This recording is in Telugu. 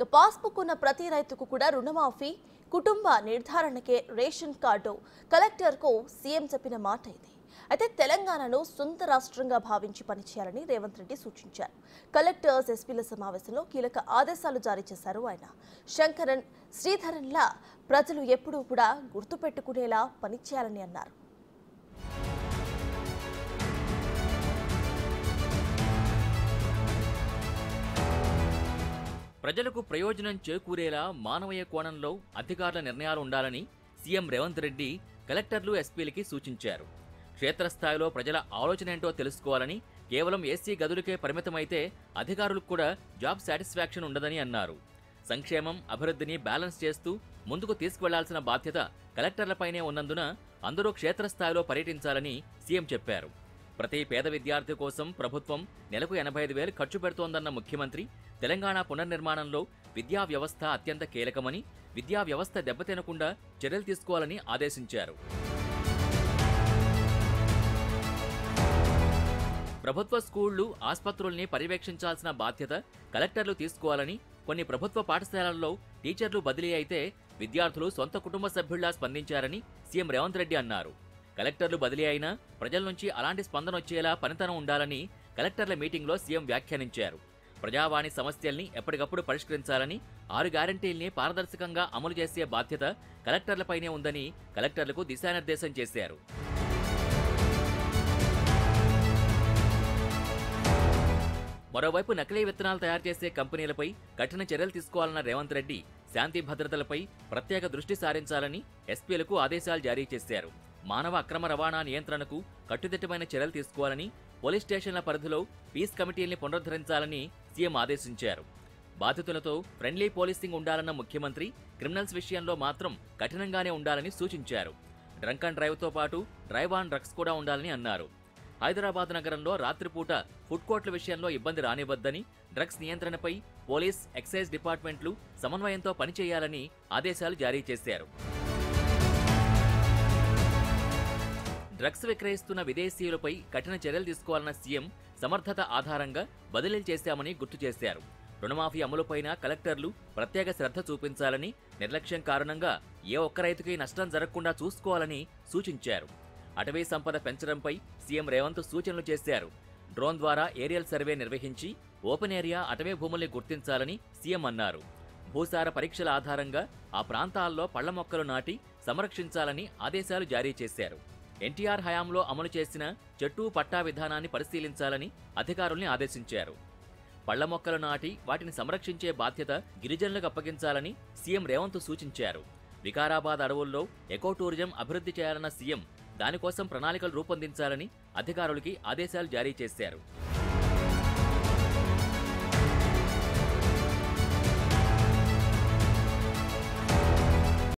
ఇక పాస్బుక్ ఉన్న ప్రతి రైతుకు కూడా రుణమాఫీ కుటుంబ నిర్ధారణకే రేషన్ కార్డు కలెక్టర్కు సీఎం చెప్పిన మాట ఇది అయితే తెలంగాణను సొంత రాష్ట్రంగా భావించి పనిచేయాలని రేవంత్ రెడ్డి సూచించారు కలెక్టర్స్ ఎస్పీల సమావేశంలో కీలక ఆదేశాలు జారీ చేశారు ఆయన శంకరన్ శ్రీధరన్లా ప్రజలు ఎప్పుడూ కూడా గుర్తుపెట్టుకునేలా పనిచేయాలని అన్నారు ప్రజలకు ప్రయోజనం చేకూరేలా మానవీయ కోణంలో అధికారుల నిర్ణయాలు ఉండాలని సీఎం రేవంత్ రెడ్డి కలెక్టర్లు ఎస్పీలకి సూచించారు క్షేత్రస్థాయిలో ప్రజల ఆలోచన ఏంటో తెలుసుకోవాలని కేవలం ఏసీ గదులకే పరిమితమైతే అధికారులకు కూడా జాబ్ సాటిస్ఫాక్షన్ ఉండదని అన్నారు సంక్షేమం అభివృద్ధిని బ్యాలెన్స్ చేస్తూ ముందుకు తీసుకువెళ్లాల్సిన బాధ్యత కలెక్టర్లపైనే ఉన్నందున అందరూ క్షేత్రస్థాయిలో పర్యటించాలని సీఎం చెప్పారు ప్రతి పేద విద్యార్థి కోసం ప్రభుత్వం నెలకు ఎనభై ఐదు వేలు ఖర్చు పెడుతోందన్న ముఖ్యమంత్రి తెలంగాణ పునర్నిర్మాణంలో విద్యా వ్యవస్థ అత్యంత కీలకమని విద్యా వ్యవస్థ దెబ్బతినకుండా చర్యలు తీసుకోవాలని ఆదేశించారు ప్రభుత్వ స్కూళ్లు ఆసుపత్రుల్ని పర్యవేక్షించాల్సిన బాధ్యత కలెక్టర్లు తీసుకోవాలని కొన్ని ప్రభుత్వ పాఠశాలల్లో టీచర్లు బదిలీ అయితే విద్యార్థులు సొంత కుటుంబ సభ్యుల్లా స్పందించారని సీఎం రేవంత్ రెడ్డి అన్నారు కలెక్టర్లు బదిలీ అయినా ప్రజల నుంచి అలాంటి స్పందన వచ్చేలా పనితనం ఉండాలని కలెక్టర్ల మీటింగ్లో సీఎం వ్యాఖ్యానించారు ప్రజావాణి సమస్యల్ని ఎప్పటికప్పుడు పరిష్కరించాలని ఆరు గ్యారంటీల్ని పారదర్శకంగా అమలు చేసే బాధ్యత కలెక్టర్లపైనే ఉందని కలెక్టర్లకు దిశానిర్దేశం చేశారు మరోవైపు నకిలీ విత్తనాలు తయారు చేసే కంపెనీలపై కఠిన చర్యలు తీసుకోవాలన్న రేవంత్ రెడ్డి శాంతి భద్రతలపై ప్రత్యేక దృష్టి సారించాలని ఎస్పీలకు ఆదేశాలు జారీ చేశారు మానవ అక్రమ రవాణా నియంత్రణకు కట్టుదిట్టమైన చర్యలు తీసుకోవాలని పోలీస్ స్టేషన్ల పరిధిలో పీస్ కమిటీల్ని పునరుద్ధరించాలని సీఎం ఆదేశించారు బాధితులతో ఫ్రెండ్లీ పోలీసింగ్ ఉండాలన్న ముఖ్యమంత్రి క్రిమినల్స్ విషయంలో మాత్రం కఠినంగానే ఉండాలని సూచించారు డ్రంక్ అండ్ డ్రైవ్తో పాటు డ్రైవ్ ఆన్ డ్రగ్స్ కూడా ఉండాలని అన్నారు హైదరాబాద్ నగరంలో రాత్రిపూట ఫుడ్ కోర్టుల విషయంలో ఇబ్బంది రానివ్వద్దని డ్రగ్స్ నియంత్రణపై పోలీస్ ఎక్సైజ్ డిపార్ట్మెంట్లు సమన్వయంతో పనిచేయాలని ఆదేశాలు జారీ చేశారు డ్రగ్స్ విక్రయిస్తున్న విదేశీయులపై కఠిన చర్యలు తీసుకోవాలన్న సీఎం సమర్థత ఆధారంగా బదిలీలు చేశామని గుర్తు చేశారు రుణమాఫీ అమలుపైన కలెక్టర్లు ప్రత్యేక శ్రద్ధ చూపించాలని నిర్లక్ష్యం కారణంగా ఏ ఒక్క రైతుకి నష్టం జరగకుండా చూసుకోవాలని సూచించారు అటవీ సంపద పెంచడంపై సీఎం రేవంత్ సూచనలు చేశారు డ్రోన్ ద్వారా ఏరియల్ సర్వే నిర్వహించి ఓపెన్ ఏరియా అటవీ భూముల్ని గుర్తించాలని సీఎం అన్నారు భూసార పరీక్షల ఆధారంగా ఆ ప్రాంతాల్లో పళ్ల మొక్కలు నాటి సంరక్షించాలని ఆదేశాలు జారీ చేశారు ఎన్టీఆర్ హయాంలో అమలు చేసిన చెట్టు పట్టా విధానాన్ని పరిశీలించాలని అధికారుల్ని ఆదేశించారు పళ్ల మొక్కలు నాటి వాటిని సంరక్షించే బాధ్యత గిరిజనులకు అప్పగించాలని సీఎం రేవంత్ సూచించారు వికారాబాద్ అడవుల్లో ఎకో టూరిజం అభివృద్ధి చేయాలన్న సీఎం దానికోసం ప్రణాళికలు రూపొందించాలని అధికారులకి ఆదేశాలు జారీ చేశారు